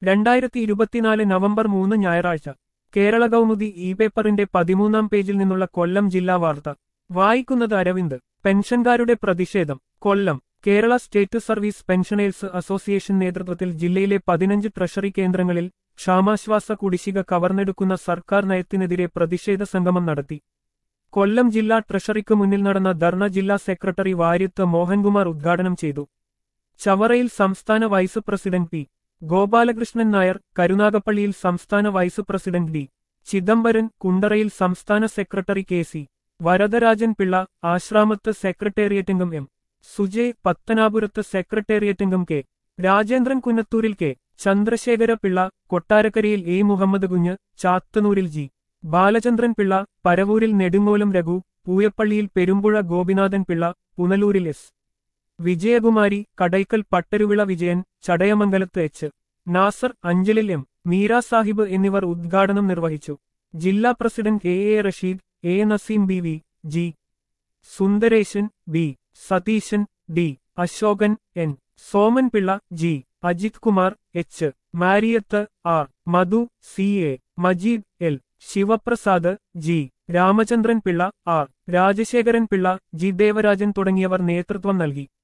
രണ്ടായിരത്തി ഇരുപത്തിനാല് നവംബർ മൂന്ന് ഞായറാഴ്ച കേരള കൗമുദി ഇ പേപ്പറിന്റെ പതിമൂന്നാം പേജിൽ നിന്നുള്ള കൊല്ലം ജില്ലാ വാർത്ത വായിക്കുന്നത് അരവിന്ദ് പെൻഷൻകാരുടെ പ്രതിഷേധം Kollam Kerala state service pensioners association നേതൃത്വത്തിൽ ജില്ലയിലെ പതിനഞ്ച് ട്രഷറി കേന്ദ്രങ്ങളിൽ ക്ഷാമാശ്വാസ കുടിശ്ശിക കവർന്നെടുക്കുന്ന സർക്കാർ നയത്തിനെതിരെ പ്രതിഷേധ സംഗമം നടത്തി കൊല്ലം ജില്ലാ ട്രഷറിക്ക് മുന്നിൽ നടന്ന ധർണ ജില്ലാ സെക്രട്ടറി വാര്യത്ത് മോഹൻകുമാർ ഉദ്ഘാടനം ചെയ്തു ചവറയിൽ സംസ്ഥാന vice president P Gopalakrishnan Nair കരുനാഗപ്പള്ളിയിൽ സംസ്ഥാന വൈസ് പ്രസിഡന്റ് ഡി ചിദംബരൻ കുണ്ടറയിൽ സംസ്ഥാന secretary K C Varadarajan Pillai ആശ്രാമത്ത് സെക്രട്ടേറിയറ്റംഗം എം സുജയ് പത്തനാപുരത്ത് സെക്രട്ടേറിയറ്റംഗം കെ രാജേന്ദ്രൻ കുന്നത്തൂരിൽ കെ ചന്ദ്രശേഖര പിള്ള കൊട്ടാരക്കരയിൽ എ മുഹമ്മദ് കുഞ്ഞ് ചാത്തനൂരിൽ ജി ബാലചന്ദ്രൻ പിള്ള പരവൂരിൽ നെടുങ്ങോലം രഘു പൂയപ്പള്ളിയിൽ പെരുമ്പുഴ ഗോപിനാഥൻ പിള്ള പുനലൂരിൽ എസ് വിജയകുമാരി കടയ്ക്കൽ പട്ടരുവിള വിജയൻ ചടയമംഗലത്ത് എച്ച് നാസർ അഞ്ചലിൽ എം മീര സാഹിബ് എന്നിവർ ഉദ്ഘാടനം നിർവഹിച്ചു ജില്ലാ president A A Rasheed A Naseem B V G Sundaresan B Satheesan D Ashokan N Soman Pillai G Ajith Kumar H Mariyath R Madhu C A Majeed L Sivaprasad G Ramachandran Pillai R Rajasekharan Pillai G Devarajan തുടങ്ങിയവർ നേതൃത്വം നൽകി